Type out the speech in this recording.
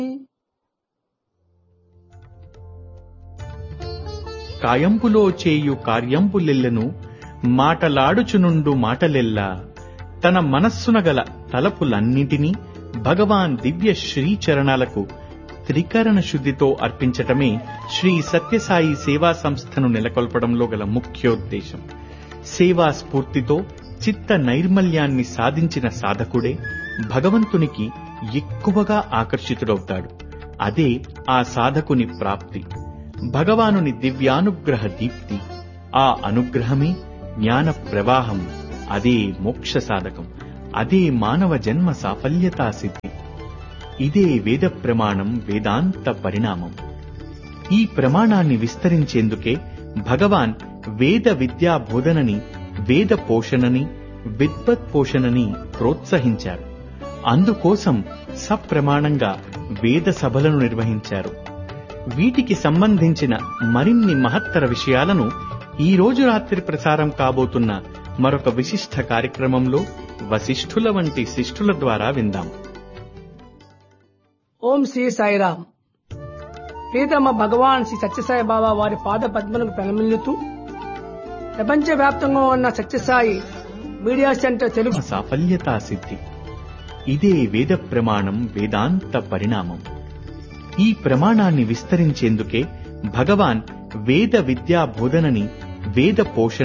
కాయంపులో చేయు కార్యంపులెల్లెను మాటలాడుచునుండు మాటలెల్లా తన మనస్సున గల తలపులన్నింటినీ భగవాన్ దివ్య శ్రీచరణాలకు త్రికరణ శుద్ధితో అర్పించటమే శ్రీ సత్యసాయి సేవా సంస్థను నెలకొల్పడంలో గల ముఖ్యోద్దేశం సేవా స్ఫూర్తితో చిత్త నైర్మల్యాన్ని సాధించిన సాధకుడే భగవంతునికి ఎక్కువగా ఆకర్షితుడవుతాడు అదే ఆ సాధకుని ప్రాప్తి భగవానుని దివ్యానుగ్రహ దీప్తి ఆ అనుగ్రహమే జ్ఞాన ప్రవాహం అదే మోక్ష సాధకం అదే మానవ జన్మ సాఫల్యతా సిద్ధి ఇదే వేద ప్రమాణం వేదాంత పరిణామం ఈ ప్రమాణాన్ని విస్తరించేందుకే భగవాన్ వేద విద్యా బోధనని వేద పోషణని విద్వత్ పోషణని ప్రోత్సహించారు అందుకోసం సప్రమాణంగా వేద సభలను నిర్వహించారు వీటికి సంబంధించిన మరిన్ని మహత్తర విషయాలను ఈ రోజు రాత్రి ప్రసారం కాబోతున్న మరొక విశిష్ట కార్యక్రమంలో వశిష్ఠుల వంటి శిష్ఠుల ద్వారా విందాం ఓం శ్రీ సాయిరామ్ ప్రీతమ భగవాన్ శ్రీ సత్యసాయి బాబా వారి పాద పద్మలకు ప్రణమిల్లుతూ ప్రపంచవ్యాప్తంగా ఉన్న సత్యసాయి మీడియా సెంటర్ తెలుగు సాఫల్యతా సిద్ధి ఇదే వేద ప్రమాణం వేదాంత పరిణామం ఈ ప్రమాణాన్ని విస్తరించేందుకే భగవాన్ వేద విద్యా బోధనని వేద పోషణ